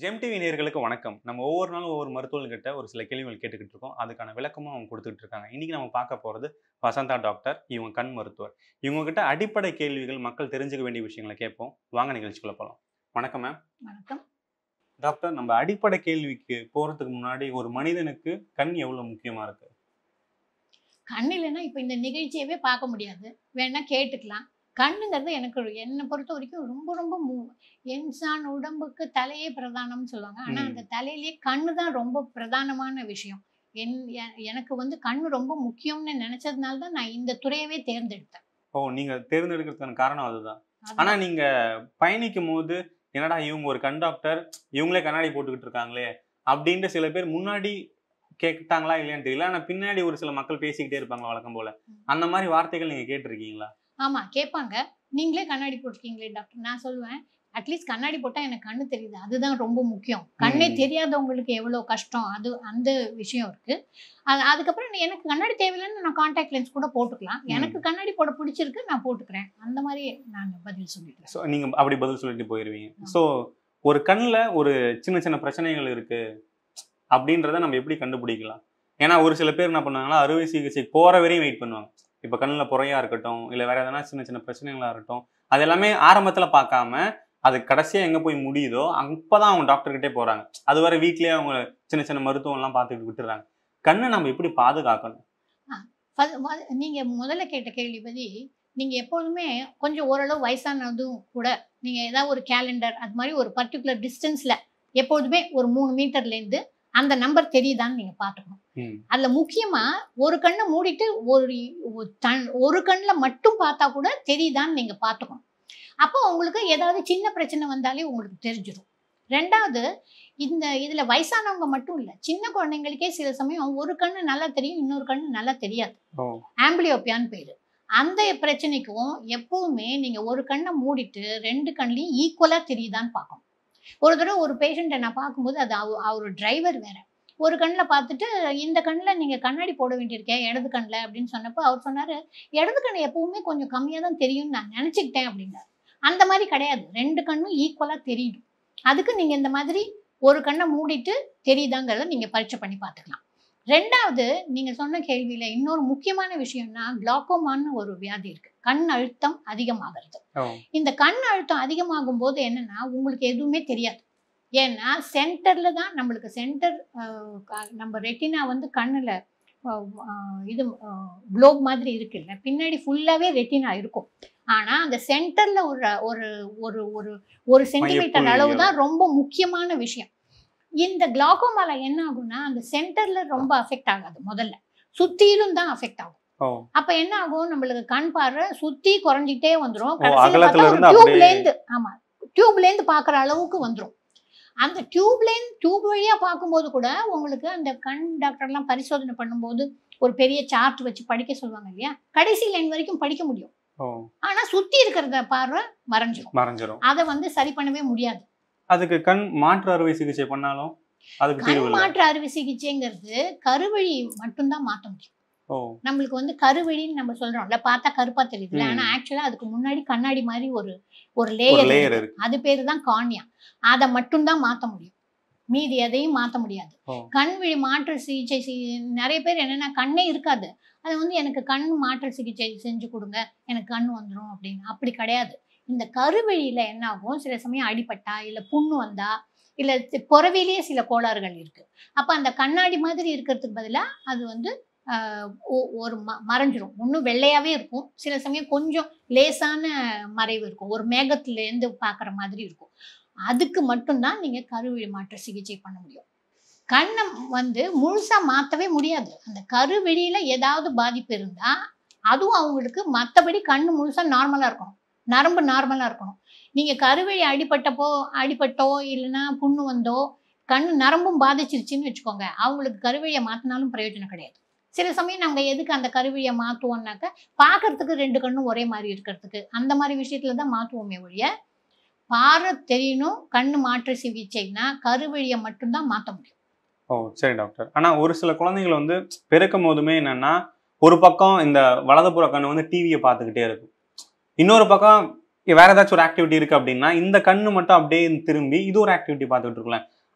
MTV நேயர்களுக்கு வணக்கம் நம்ம ஒவ்வொரு நாளும் ஒவ்வொரு மருத்துவர்கிட்ட ஒரு சில கேள்விகள் கேட்டுக்கிட்டு இருக்கோம் அதுக்கான விளக்கமும் அவங்க கொடுத்துட்டு இருக்காங்க இன்னைக்கு நம்ம பார்க்க போறது வசந்தா டாக்டர் இவங்க கண் மருத்துவர் இவங்க கிட்ட அடிப்படை கேள்விகள் மக்கள் தெரிஞ்சுக்க வேண்டிய விஷயங்களை கேட்போம் வாங்க நிகழ்ச்சிக்குள்ள போகலாம் வணக்கம் மேம் வணக்கம் டாக்டர் நம்ம அடிப்படை கேள்விக்கு போறதுக்கு முன்னாடி ஒரு மனிதனுக்கு கண் எவ்வளவு முக்கியமா இருக்கு கண் இல்லைன்னா இப்போ இந்த நிகழ்ச்சியவே பார்க்க முடியாது வேணா கேட்டுக்கலாம் கண்ணுங்கிறது எனக்கு ஒரு- என்னை பொறுத்த வரைக்கும் ரொம்ப ரொம்ப மு இன்சான் உடம்புக்கு தலையே பிரதானம்னு சொல்லுவாங்க ஆனால் ம். அந்த தலையிலேயே கண்ணு தான் ரொம்ப பிரதானமான விஷயம் என் எ- எனக்கு வந்து கண்ணு ரொம்ப முக்கியம்னு நினைச்சதுனால தான் நான் இந்த துறையவே தேர்ந்தெடுத்தேன் ஓ நீங்க தேர்ந்தெடுக்கிறதுக்கான காரணம் அதுதான் அதான். ஆனா நீங்க பயணிக்கும் போது என்னடா இவங்க ஒரு கண் டாக்டர் இவங்களே கண்ணாடி போட்டுக்கிட்டு இருக்காங்களே அப்படின்ட்டு சில பேர் முன்னாடி கேட்டாங்களா இல்லையான்னு தெரியல ஆனா பின்னாடி ஒரு சில மக்கள் பேசிக்கிட்டே இருப்பாங்க வழக்கம் போல அந்த மாதிரி வார்த்தைகள் நீங்க கேட்டிருக்கீங்களா ஆமா கேட்பாங்க நீங்களே கண்ணாடி போட்டிருக்கீங்களே டாக்டர் நான் சொல்லுவேன் அட்லீஸ்ட் கண்ணாடி போட்டா எனக்கு கண்ணு தெரியுது அதுதான் ரொம்ப முக்கியம் கண்ணே ம். தெரியாதவங்களுக்கு எவ்வளவு கஷ்டம் அது அந்த விஷயம் இருக்கு அது அதுக்கப்புறம் நீ- எனக்கு கண்ணாடி தேவையில்லைன்னு நான் காண்டாக்ட் லென்ஸ் கூட போட்டுக்கலாம் ம். எனக்கு கண்ணாடி போட பிடிச்சிருக்கு நான் போட்டுக்கிறேன் அந்த மாதிரி நான் பதில் சொல்லிடுறேன் ஸோ நீங்க அப்படி பதில் சொல்லிட்டு போயிருவீங்க ஸோ ஒரு கண்ணில் ஒரு சின்ன சின்ன பிரச்சனைகள் இருக்கு அப்படின்றத நம்ம எப்படி கண்டுபிடிக்கலாம் ஏன்னா ஒரு சில பேர் என்ன பண்ணுவாங்கன்னா அறுவை சிகிச்சை போற வரையும் வெயிட் பண்ணுவாங்க இப்போ கண்ணில் புறையா இருக்கட்டும் இல்லை வேற எதனா சின்ன சின்ன பிரச்சனைகளா இருக்கட்டும் அது எல்லாமே ஆரம்பத்துல பார்க்காம அது கடைசியா எங்க போய் முடியுதோ அப்பதான் அவங்க டாக்டர் கிட்டே போறாங்க அது வரை வீட்லயே அவங்க சின்ன சின்ன மருத்துவம் எல்லாம் பார்த்துட்டு விட்டுறாங்க கண்ணை நம்ம எப்படி பாதுகாக்கணும் ஃப- மொத- நீங்க முதல்ல கேட்ட கேள்வி பதி நீங்க எப்பொழுதுமே கொஞ்சம் ஓரளவு வயசானதும் கூட நீங்க ஏதாவது ஒரு கேலண்டர் அது மாதிரி ஒரு பர்டிகுலர் டிஸ்டன்ஸ்ல எப்பொழுதுமே ஒரு மூணு மீட்டர்ல இருந்து அந்த நம்பர் தெரியுதான்னு நீங்க பார்த்துக்கணும் ம். அதுல முக்கியமா ஒரு கண்ணை மூடிட்டு ஒரு ஒரு தன்- ஒரு கண்ணுல மட்டும் பார்த்தா கூட தெரியுதான்னு நீங்க பார்த்துக்கணும் அப்போ உங்களுக்கு ஏதாவது சின்ன பிரச்சனை வந்தாலே உங்களுக்கு தெரிஞ்சிடும் ரெண்டாவது இந்த இதுல வயசானவங்க மட்டும் இல்ல சின்ன குழந்தைங்களுக்கே சில சமயம் ஒரு கண்ணு நல்லா தெரியும் இன்னொரு கண்ணு நல்லா தெரியாது ஓ ஆம்பிளியோப்பியான்னு பேரு அந்த பிரச்சனைக்கும் எப்பவுமே நீங்க ஒரு கண்ணை மூடிட்டு ரெண்டு கண்ணையும் ஈக்குவலா தெரியுதான்னு பார்க்கணும் ஒரு தடவை ஒரு பேஷண்ட்டை நான் பார்க்கும்போது அது அவ- அவர் டிரைவர் வேற ஒரு கண்ணில் பார்த்துட்டு இந்த கண்ணில் நீங்கள் கண்ணாடி போட வேண்டியிருக்கேன் இடது கண்ணில் அப்படின்னு சொன்னப்போ அவர் சொன்னார் இடது கண்ணு எப்பவுமே கொஞ்சம் கம்மியாக தான் தெரியும்னு நான் நினச்சிக்கிட்டேன் அப்படின்னாரு அந்த மாதிரி கிடையாது ரெண்டு கண்ணும் ஈக்குவலாக தெரியும் அதுக்கு நீங்கள் இந்த மாதிரி ஒரு கண்ணை மூடிட்டு தெரியுதாங்கிறத நீங்கள் பரீட்சை பண்ணி பார்த்துக்கலாம் ரெண்டாவது நீங்கள் சொன்ன கேள்வியில் இன்னொரு முக்கியமான விஷயம்னா கிளாக்கோமான்னு ஒரு வியாதி இருக்கு கண் அழுத்தம் அதிகமாகிறது ஓ இந்த கண் அழுத்தம் அதிகமாகும் போது என்னன்னா உங்களுக்கு எதுவுமே தெரியாது ஏன்னா சென்டர்ல தான் நம்மளுக்கு சென்டர் நம்ம ரெட்டினா வந்து கண்ணுல அஹ், அஹ், இது குளோப் மாதிரி இருக்குல்ல பின்னாடி ஃபுல்லாவே ரெட்டினா இருக்கும் ஆனா அந்த சென்டர்ல ஒரு ஒரு ஒரு ஒரு ஒரு சென்டிமீட்டர் மையப்புள்ளி அளவு தான் ரொம்ப முக்கியமான விஷயம் இந்த கிளாக்கோமால என்ன ஆகும்னா அந்த சென்டர்ல ரொம்ப அஃபெக்ட் ஆகாது முதல்ல சுத்திலும் தான் அஃபெக்ட் ஆகும் ஓ அப்ப என்ன ஆகும் நம்மளுக்கு கண் பார்வை சுத்தி குறைஞ்சிட்டே வந்துரும் ஓ, அகலத்துல இருந்து டியூப்ல அப்படியே- இருந்து ஆமா டியூப்ல இருந்து பாக்குற அளவுக்கு வந்துரும் அந்த டியூப்ல இருந்து டியூப் வழியா பார்க்கும்போது கூட உங்களுக்கு அந்த கண் டாக்டர்லாம் பரிசோதனை பண்ணும்போது ஒரு பெரிய சார்ட் வச்சு படிக்க சொல்லுவாங்க இல்லையா கடைசி லைன் வரைக்கும் படிக்க முடியும் ஓ ஆனா சுத்தி இருக்கிறத பார்வை மறைஞ்சிரும் மறைஞ்சிரும் அதை வந்து சரி பண்ணவே முடியாது அதுக்கு கண் மாற்று அறுவை சிகிச்சை பண்ணாலும் அதுக்கு கண் தீர்வு இல்லை மாற்று அறுவை சிகிச்சைங்கிறது கருவழி மட்டும்தான் மாத்த முடியும் ஓ நம்மளுக்கு வந்து கருவெளின்னு நம்ம சொல்றோம்ல பார்த்தா கருப்பா தெரியுதுல ம். ஆனா ஆக்சுவலா அதுக்கு முன்னாடி கண்ணாடி மாதிரி ஒரு ஒரு ஒரு லேயர் லேயர் இருக்கு அது பேரு தான் கார்னியா அதை மட்டும்தான் மாத்த முடியும் மீதி எதையும் மாத்த முடியாது ஓ. கண் விழி மாற்று சிகிச்சை செய்- நிறைய பேர் என்னன்னா கண்ணே இருக்காது அது வந்து எனக்கு கண் மாற்று சிகிச்சை செஞ்சு கொடுங்க எனக்கு கண் வந்துடும் அப்படின்னு அப்படி கிடையாது இந்த கருவெளியில என்ன ஆகும் சில சமயம் அடிபட்டா இல்ல புண்ணு வந்தா இல்ல தி- புறவிலேயே சில கோளாறுகள் இருக்கு அப்ப அந்த கண்ணாடி மாதிரி இருக்கிறதுக்கு பதிலா அது வந்து ஆஹ், ஒ- ஒரு ம- மறைஞ்சிரும் ஒன்றும் வெள்ளையாவே இருக்கும் சில சமயம் கொஞ்சம் லேசான மறைவு இருக்கும் ஒரு மேகத்துல இருந்து பார்க்குற மாதிரி இருக்கும் அதுக்கு மட்டும்தான் நீங்க கருவிழி மாற்று சிகிச்சை பண்ண முடியும் கண்ணை வந்து முழுசா மாத்தவே முடியாது அந்த கருவெளியில ஏதாவது பாதிப்பு இருந்தா அதுவும் அவங்களுக்கு மற்றபடி கண்ணு முழுசா நார்மலா இருக்கணும் நரம்பு நார்மலா இருக்கணும் நீங்க கருவெளி அடிபட்டப்போ அடிபட்டோ இல்லைன்னா புண்ணு வந்தோ கண் நரம்பும் பாதிச்சிருச்சுன்னு வச்சுக்கோங்க அவங்களுக்கு கருவழியை மாத்தினாலும் பிரயோஜனம் கிடையாது சில சமயம் நாங்க எதுக்கு அந்த கருவழியை மாத்துவோம்னாக்க பார்க்கறதுக்கு ரெண்டு கண்ணும் ஒரே மாதிரி இருக்கிறதுக்கு அந்த மாதிரி விஷயத்துல தான் மாத்துவோமே ஒழிய பார்வை தெரியணும் கண்ணு மாற்று சிகிச்சைனா கருவழியை மட்டும்தான் மாத்த முடியும் ஓ சரி டாக்டர் ஆனா ஒரு சில குழந்தைகள் வந்து பிறக்கும் போதுமே என்னன்னா ஒரு பக்கம் இந்த வலதுபுற கண்ணு வந்து டிவியை பார்த்துக்கிட்டே இருக்கும் இன்னொரு பக்கம் வேற ஏதாச்சும் ஒரு ஆக்டிவிட்டி இருக்கு அப்படின்னா இந்த கண்ணு மட்டும் அப்படியே திரும்பி இது ஒரு ஆக்டிவிட்டி பார்த்துக்கிட்டு இருக்கலாம்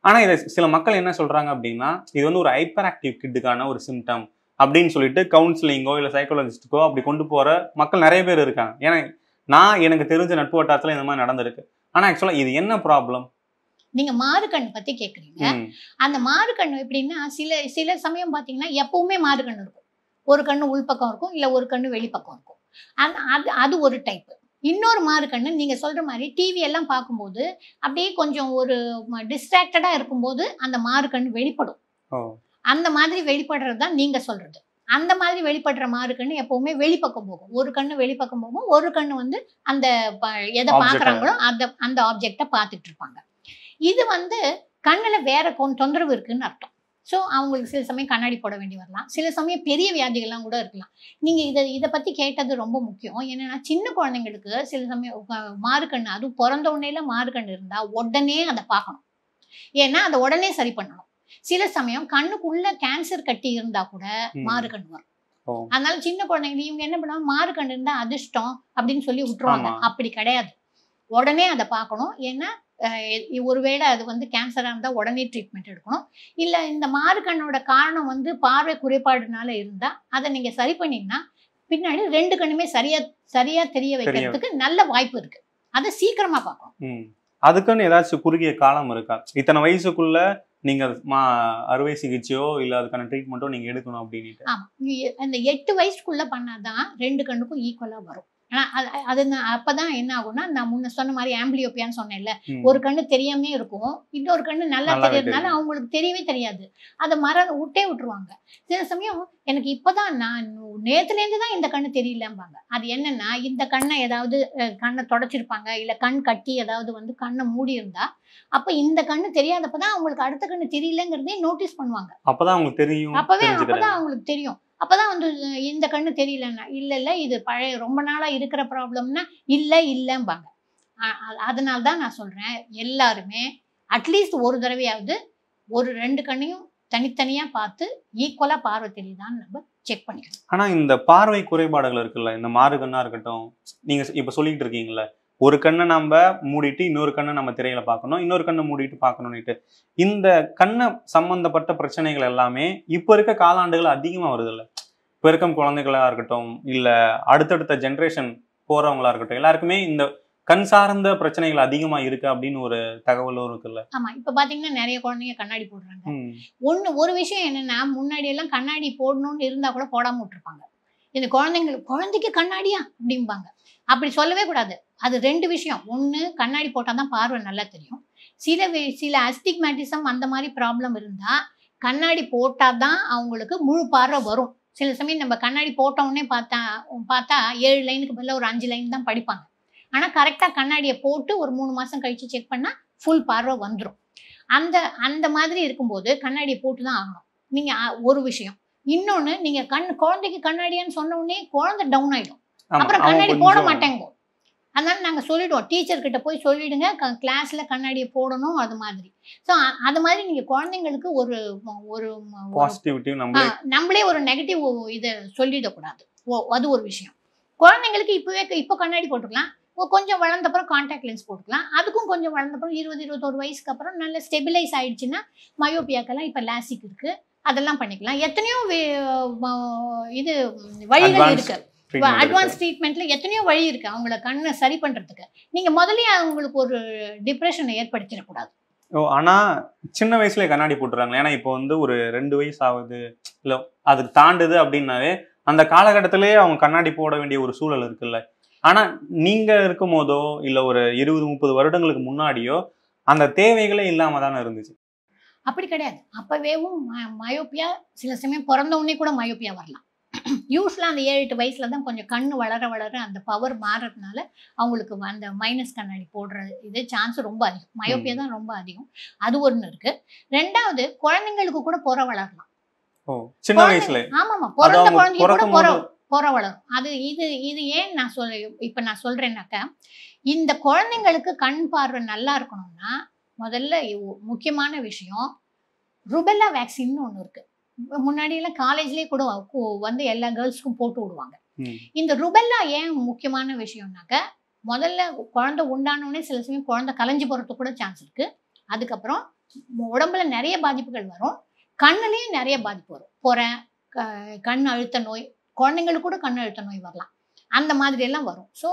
ஆனா இதை சில மக்கள் என்ன சொல்றாங்க அப்படின்னா இது வந்து ஒரு ஹைப்பர் ஆக்டிவ் கிட்டுக்கான ஒரு சிம்டம் அப்படின்னு சொல்லிட்டு கவுன்சிலிங்கோ இல்லை சைக்காலஜிஸ்ட்டுக்கோ அப்படி கொண்டு போற மக்கள் நிறைய பேர் இருக்காங்க ஏன்னா நான் எனக்கு தெரிஞ்ச நட்பு வட்டாரத்துல இந்த மாதிரி நடந்திருக்கு ஆனா ஆக்சுவலா இது என்ன ப்ராப்ளம் நீங்க மாறுகண் பத்தி கேக்குறீங்க அந்த மாறுகண் எப்படின்னா சில சில சமயம் பாத்தீங்கன்னா எப்பவுமே மாறுகண் இருக்கும் ஒரு கண்ணு உள்பக்கம் இருக்கும் இல்ல ஒரு கண்ணு வெளிப்பக்கம் இருக்கும் அந்த அது அது ஒரு டைப் இன்னொரு மாறுகண்ணு நீங்க சொல்ற மாதிரி டிவி எல்லாம் பார்க்கும்போது அப்படியே கொஞ்சம் ஒரு டிஸ்ட்ராக்டடா இருக்கும்போது அந்த மாறுகண் வெளிப்படும் ஓ அந்த மாதிரி வெளிப்படுறது தான் நீங்க சொல்றது அந்த மாதிரி வெளிப்படுற மாறுகண்ணு எப்பவுமே வெளிப்பக்கம் போகும் ஒரு கண்ணு வெளிப்பக்கம் போகும் ஒரு கண்ணு வந்து அந்த ப- எதை Object-அ. பாக்குறாங்களோ அந்த அந்த ஆப்ஜெக்டை பார்த்துட்டு இருப்பாங்க இது வந்து கண்ணுல வேற கொ- தொந்தரவு இருக்குன்னு அர்த்தம் ஸோ அவங்களுக்கு சில சமயம் கண்ணாடி போட வேண்டி வரலாம் சில சமயம் பெரிய வியாதிகள்லாம் கூட இருக்கலாம் நீங்க இதை இதை பத்தி கேட்டது ரொம்ப முக்கியம் என்னன்னா சின்ன குழந்தைங்களுக்கு சில சமயம் உ- மாறுகண்ணு அதுவும் பிறந்த உடனேல மாறுகண்ணு இருந்தா உடனே அதை பார்க்கணும் ஏன்னா அதை உடனே சரி பண்ணணும் சில சமயம் கண்ணுக்குள்ள கேன்சர் கட்டி இருந்தா கூட ம். மாறுகண் வரும் ஓ. அதனால சின்ன குழந்தைங்க இவங்க என்ன பண்ணுவாங்க மாறுகண் இருந்தா அதிர்ஷ்டம் அப்படின்னு சொல்லி விட்டுருவாங்க ஆமா. அப்படி கிடையாது உடனே அதை பார்க்கணும் ஏன்னா அஹ், எ- ஒருவேளை அது வந்து கேன்சரா இருந்தா உடனே ட்ரீட்மெண்ட் எடுக்கணும் இல்ல இந்த மாறுகண்ணோட காரணம் வந்து பார்வை குறைபாடுனால இருந்தா அதை நீங்க சரி பண்ணீங்கன்னா பின்னாடி ரெண்டு கண்ணுமே சரியா சரியா தெரிய வைக்கிறதுக்கு நல்ல வாய்ப்பு இருக்கு அதை சீக்கிரமா பார்க்கணும் ம் அதுக்குன்னு ஏதாச்சும் குறுகிய காலம் இருக்கா இத்தனை வயசுக்குள்ள நீங்க மா அறுவை சிகிச்சையோ இல்ல அதுக்கான ட்ரீட்மெண்ட்டோ நீங்க எடுக்கணும் அப்படின்ட்டு ஆமா இ- அந்த எட்டு வயசுக்குள்ள பண்ணாதான் ரெண்டு கண்ணுக்கும் ஈக்குவலா வரும் ஆனா அது அது நான் அப்பதான் என்ன ஆகும்னா நான் முன்ன சொன்ன மாதிரி ஆம்பிளியோப்பியான்னு சொன்னேன்ல ம். ஒரு கண்ணு தெரியாமே இருக்கும் இன்னொரு கண்ணு நல்லா நல்லாவே தெரியறதுனால தெரியும். அவங்களுக்கு தெரியவே தெரியாது அதை மற விட்டே விட்டுருவாங்க சில சமயம் எனக்கு இப்பதான் நான் நேத்துல இருந்து தான் இந்த கண்ணு தெரியலம்பாங்க அது என்னன்னா இந்த கண்ணை ஏதாவது அஹ், கண்ணை தொடச்சிருப்பாங்க இல்ல கண் கட்டி ஏதாவது வந்து கண்ணை மூடி இருந்தா அப்ப இந்த கண்ணு தெரியாதப்பதான் அவங்களுக்கு அடுத்த கண்ணு தெரியலங்கிறதே நோட்டீஸ் பண்ணுவாங்க அப்பதான் உங்களுக்கு தெரியும் அப்பவே தெரிஞ்சுக்கிறாங்க அப்பதான் அவங்களுக்கு தெரியும் அப்பதான் வந்து இந்த கண்ணு தெரியலன்னா இல்ல இல்ல இது பழைய ரொம்ப நாளா இருக்கிற ப்ராப்ளம்னா இல்ல இல்லம்பாங்க அதனால தான் நான் சொல்றேன் எல்லாருமே அட்லீஸ்ட் ஒரு தடவையாவது ஒரு ரெண்டு கண்ணையும் தனித்தனியா பார்த்து ஈக்குவலா பார்வை தெரியுதான்னு நம்ம செக் பண்ணிக்கணும் ஆனா இந்த பார்வை குறைபாடுகள் இருக்குல்ல இந்த மாறு கண்ணா இருக்கட்டும் நீங்க இப்ப சொல்லிட்டு இருக்கீங்கல்ல ஒரு கண்ணை நம்ம மூடிட்டு இன்னொரு கண்ணை நம்ம திரையில பார்க்கணும் இன்னொரு கண்ணை மூடிட்டு பார்க்கணும்னுட்டு இந்த கண்ணை சம்பந்தப்பட்ட பிரச்சனைகள் எல்லாமே இப்ப இருக்க காலாண்டுகள் அதிகமா வருது இல்ல இப்ப இருக்கும் குழந்தைகளா இருக்கட்டும் இல்ல அடுத்தடுத்த ஜென்ரேஷன் போறவங்களா இருக்கட்டும் எல்லாருக்குமே இந்த கண் சார்ந்த பிரச்சனைகள் அதிகமா இருக்கு அப்படின்னு ஒரு தகவலும் இருக்குல்ல ஆமா இப்ப பாத்தீங்கன்னா நிறைய குழந்தைங்க கண்ணாடி போடுறாங்க ம். ஒண்ணு ஒரு விஷயம் என்னன்னா முன்னாடி எல்லாம் கண்ணாடி போடணும்னு இருந்தா கூட போடாம விட்டுருப்பாங்க இந்த குழந்தைங்களுக்கு குழந்தைக்கு கண்ணாடியா அப்படிம்பாங்க அப்படி சொல்லவே கூடாது அது ரெண்டு விஷயம் ஒண்ணு கண்ணாடி போட்டாதான் பார்வை நல்லா தெரியும் சில வி- சில அஸ்டிக்மேட்டிசம் அந்த மாதிரி ப்ராப்ளம் இருந்தா கண்ணாடி போட்டாதான் அவங்களுக்கு முழு பார்வை வரும் சில சமயம் நம்ம கண்ணாடி போட்ட உடனே பார்த்தா பார்த்தா ஏழு லைனுக்கு பதிலா ஒரு அஞ்சு லைன் தான் படிப்பாங்க ஆனா கரெக்டா கண்ணாடியை போட்டு ஒரு மூணு மாசம் கழிச்சு செக் பண்ணா ஃபுல் பார்வை வந்துடும் அந்த அந்த மாதிரி இருக்கும்போது கண்ணாடியை போட்டு தான் ஆகணும் நீங்க அ- ஒரு விஷயம் இன்னொன்னு நீங்க கண் குழந்தைக்கு கண்ணாடியான்னு சொன்ன உடனே குழந்தை டவுன் ஆயிடும் ஆமா, அப்புறம் அவன் கண்ணாடி போட கொஞ்சம் மாட்டேங்கோ அதனால நாங்க சொல்லிடுவோம் டீச்சர் கிட்ட போய் சொல்லிடுங்க கிளாஸ்ல கண்ணாடியை போடணும் அது மாதிரி ஸோ அது மாதிரி நீங்க குழந்தைங்களுக்கு ஒரு ஒரு ஒரு பாசிட்டிவிட்டி நம்மளே ஆ, நம்மளே ஒரு நெகட்டிவ் இதை சொல்லிடக்கூடாது ஓ அது ஒரு விஷயம் குழந்தைங்களுக்கு இப்பவே இப்போ கண்ணாடி போட்டுக்கலாம் ஓ, கொஞ்சம் வளர்ந்தப்புறம் காண்டாக்ட் லென்ஸ் போட்டுக்கலாம் அதுக்கும் கொஞ்சம் வளர்ந்தப்புறம் இருபது இருபத்தோரு வயசுக்கு அப்புறம் நல்ல ஸ்டெபிலைஸ் ஆயிடுச்சுன்னா மயோபியாக்கெல்லாம் இப்போ லாசிக் இருக்கு அதெல்லாம் பண்ணிக்கலாம் எத்தனையோ வே- வ- இது வழிகள் Advanced இருக்கு treatment இருக்கு. அட்வான்ஸ் ட்ரீட்மெண்ட்ல எத்தனையோ வழி இருக்கு அவங்கள கண்ணை சரி பண்றதுக்கு நீங்க முதல்லயே அவங்களுக்கு ஒரு டிப்ரெஷனை ஏற்படுத்திடக்கூடாது ஓ ஆனா சின்ன வயசுல கண்ணாடி போட்டுறாங்க ஏன்னா இப்போ வந்து ஒரு ரெண்டு வயசு ஆகுது இல்ல அதுக்கு தாண்டுது அப்படின்னாவே அந்த காலகட்டத்திலேயே அவங்க கண்ணாடி போட வேண்டிய ஒரு சூழல் இருக்குல்ல ஆனா நீங்க இருக்கும் போதோ இல்ல ஒரு இருபது முப்பது வருடங்களுக்கு முன்னாடியோ அந்த தேவைகளே இல்லாம தானே இருந்துச்சு அப்படி கிடையாது அப்பவேவும் மயோப்பியா சில சமயம் பிறந்த உடனே கூட மயோப்பியா வரலாம் யூஸ்வலாக அந்த ஏழு எட்டு வயசுல தான் கொஞ்சம் கண்ணு வளர வளர அந்த பவர் மாறுறதுனால அவங்களுக்கு அந்த மைனஸ் கண்ணாடி போடுற இது சான்ஸ் ரொம்ப அதிகம் மயோப்பியா தான் ரொம்ப அதிகம் அது ஒன்று இருக்கு ரெண்டாவது குழந்தைங்களுக்கு கூட புற வளரலாம் ஓ சின்ன வயசுல ஆமாமா அது பிறந்த அவங்க குழந்தைக்கு கூட பிறக்கும் புற போது புற வளரும் அது இது இது ஏன் நான் சொல் இப்ப நான் சொல்றேன்னாக்கா இந்த குழந்தைங்களுக்கு கண் பார்வை நல்லா இருக்கணும்னா முதல்ல இவ்- முக்கியமான விஷயம் ருபெல்லா வேக்சின்னு ஒன்று இருக்கு முன்னாடி எல்லாம் காலேஜ்லயே கூட கு- வந்து எல்லா கேர்ள்ஸ்க்கும் போட்டு விடுவாங்க ம். இந்த ருபெல்லா ஏன் முக்கியமான விஷயம்னாக்க முதல்ல குழந்தை உண்டானோடனே சில சமயம் குழந்தை கலைஞ்சு போறதுக்கு கூட சான்ஸ் இருக்கு அதுக்கப்புறம் உடம்புல நிறைய பாதிப்புகள் வரும் கண்ணுலயும் நிறைய பாதிப்பு வரும் பொறை க- கண் அழுத்த நோய் குழந்தைங்களுக்கு கூட கண் அழுத்த நோய் வரலாம் அந்த மாதிரி எல்லாம் வரும் ஸோ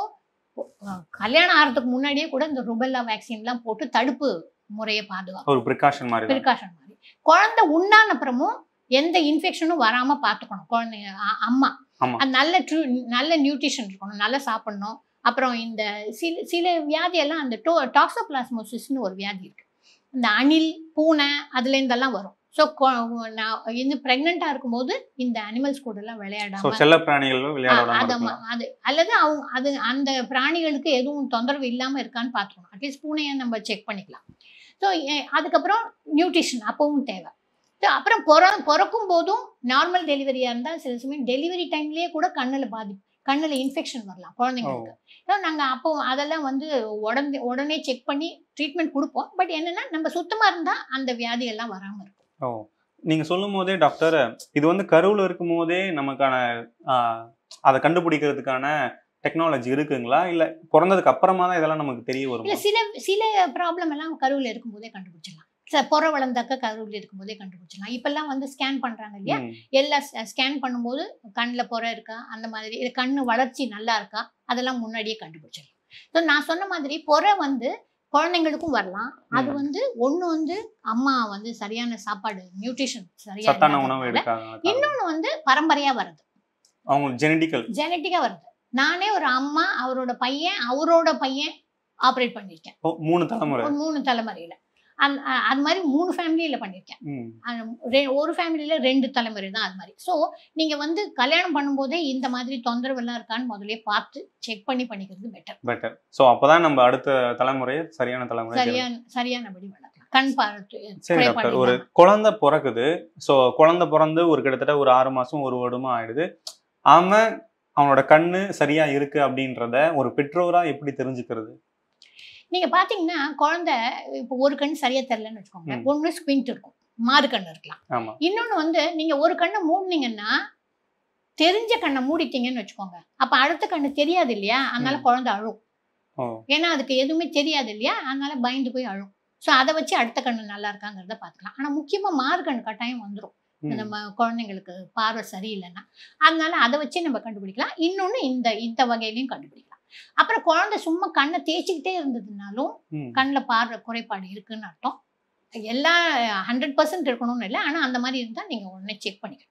கல்யாணம் ஆகிறதுக்கு முன்னாடியே கூட இந்த ருபெல்லா வேக்சின்லாம் போட்டு தடுப்பு முறையை பாதுகாக்கும் ஒரு ப்ரிகாஷன் மாதிரி தான் ப்ரிகாஷன் மாதிரி குழந்தை உண்டான அப்புறமும் எந்த இன்ஃபெக்ஷனும் வராம பார்த்துக்கணும் குழந்தைங்க அ- அம்மா ஆமா. அது நல்ல ட்ரூ நல்ல நியூட்ரிஷன் இருக்கணும் நல்லா சாப்பிடணும் அப்புறம் இந்த சில சில வியாதியெல்லாம் அந்த டோ டாக்ஸோபிளாஸ்மோசிஸ்னு ஒரு வியாதி இருக்கு இந்த அணில் பூனை அதுல இருந்தெல்லாம் வரும் ஸோ நான் இந்த ப்ரெக்னெண்ட்டாக இருக்கும்போது இந்த அனிமல்ஸ் கூட எல்லாம் ஸோ விளையாடாம செல்ல பிராணிகள் விளையாட ஆ, விடாம அது இருக்கலாம். ம- அது அல்லது அவங்க அது அந்த பிராணிகளுக்கு எதுவும் தொந்தரவு இல்லாம இருக்கான்னு பார்த்துக்கணும் அட்லீஸ்ட் பூனையை நம்ம செக் பண்ணிக்கலாம் ஸோ அதுக்கப்புறம் நியூட்ரிஷன் அப்பவும் தேவை So, அப்புறம் பிற பிறக்கும் போதும் நார்மல் டெலிவரியாக இருந்தால் சில சமயம் டெலிவரி டைம்லேயே கூட கண்ணில் பாதி கண்ணில் இன்ஃபெக்ஷன் வரலாம் குழந்தைங்களுக்கு ஸோ நாங்கள் அப்போ அதெல்லாம் வந்து உடனே உடனே செக் பண்ணி ட்ரீட்மெண்ட் கொடுப்போம் பட் என்னன்னா நம்ம சுத்தமாக இருந்தால் அந்த வியாதி எல்லாம் வராமல் இருக்கும் ஓ நீங்க சொல்லும் போதே டாக்டர் இது வந்து கருவுல இருக்கும் போதே நமக்கான ஆஹ், அதை கண்டுபிடிக்கிறதுக்கான டெக்னாலஜி இருக்குங்களா இல்ல பிறந்ததுக்கு அப்புறமா தான் இதெல்லாம் நமக்கு தெரிய இல்ல வரும் சில சில ப்ராப்ளம் எல்லாம் கருவில் இருக்கும்போதே கண்டுபிடிச்சிடலாம் ச- புற வளர்ந்தாக்க கருவில் இருக்கும்போதே கண்டுபிடிச்சிடலாம் இப்பெல்லாம் வந்து ஸ்கேன் பண்றாங்க இல்லையா எல்லாம் ஸ்கேன் பண்ணும்போது கண்ணில் புற இருக்கா அந்த மாதிரி இது கண்ணு வளர்ச்சி நல்லா இருக்கா அதெல்லாம் முன்னாடியே கண்டுபிடிச்சிடலாம் ஸோ நான் சொன்ன மாதிரி புற வந்து குழந்தைங்களுக்கும் வரலாம் அது ம். வந்து ஒண்ணு வந்து அம்மா வந்து சரியான சாப்பாடு நியூட்ரிஷன் சரியா சத்தான உணவு இல்லாததுனால. எடுக்காங்க இன்னொன்னு வந்து பரம்பரையா வருது அவங்க ஜெனடிக்கல் ஜெனட்டிக்கா வருது நானே ஒரு அம்மா அவரோட பையன் அவரோட பையன் ஆப்ரேட் பண்ணியிருக்கேன் மூணு தலைமுறை ஒரு மூணு தலைமுறையில அந்த அ- அது மாதிரி மூணு ஃபேமிலியில பண்ணியிருக்கேன் ம். அது ரெ- ஒரு ஃபேமிலியில ரெண்டு தலைமுறை தான் அது மாதிரி ஸோ நீங்க வந்து கல்யாணம் பண்ணும்போதே இந்த மாதிரி தொந்தரவு எல்லாம் இருக்கான்னு முதல்லயே பார்த்து செக் பண்ணி பண்ணிக்கிறது பெட்டர் பெட்டர் ஸோ அப்பதான் நம்ம அடுத்த தலைமுறையை சரியான தலைமுறை சரியான சரியானபடி வளர்க்கலாம் கண் பார்த்து சரி குறைபாடு டாக்டர் ஒரு இல்லாம. குழந்தை பிறக்குது ஸோ குழந்தை பிறந்து ஒரு கிட்டத்தட்ட ஒரு ஆறு மாசம் ஒரு வருடமா ஆயிடுது அவன் அவனோட கண்ணு சரியா இருக்கு அப்படின்றத ஒரு பெற்றோரா எப்படி தெரிஞ்சுக்கிறது நீங்க பாத்தீங்கன்னா குழந்தை இப்போ ஒரு கண் சரியா தெரியலன்னு வச்சுக்கோங்க ம். ஒண்ணு ஸ்குவிண்ட் இருக்கும் மாறு கண் இருக்கலாம் ஆமா இன்னொன்னு வந்து நீங்க ஒரு கண்ணை மூடினீங்கன்னா தெரிஞ்ச கண்ணை மூடிட்டீங்கன்னு வச்சுக்கோங்க அப்ப அடுத்த கண்ணு தெரியாது இல்லையா அதனால ம். குழந்தை அழும் ஓ ஏன்னா அதுக்கு எதுவுமே தெரியாது இல்லையா அதனால பயந்து போய் அழும் ஸோ அதை வச்சு அடுத்த கண்ணு நல்லா இருக்காங்கிறத பார்த்துக்கலாம் ஆனா முக்கியமா மாறு கண்ணு கட்டாயம் வந்துடும் ம். நம்ம குழந்தைங்களுக்கு பார்வை சரியில்லைன்னா அதனால அதை வச்சு நம்ம கண்டுபிடிக்கலாம் இன்னொன்னு இந்த இந்த வகையிலையும் கண்டுபிடிக்கலாம் அப்புறம் குழந்தை சும்மா கண்ணை தேய்ச்சிக்கிட்டே இருந்ததுனாலும் ம். கண்ணில் பார்வை குறைபாடு இருக்குன்னு அர்த்தம் எல்லா ஹண்ட்ரட் பர்சன்ட் இருக்கணும்னு இல்லை ஆனால் அந்த மாதிரி இருந்தால் நீங்கள் உடனே செக் பண்ணிக்கணும்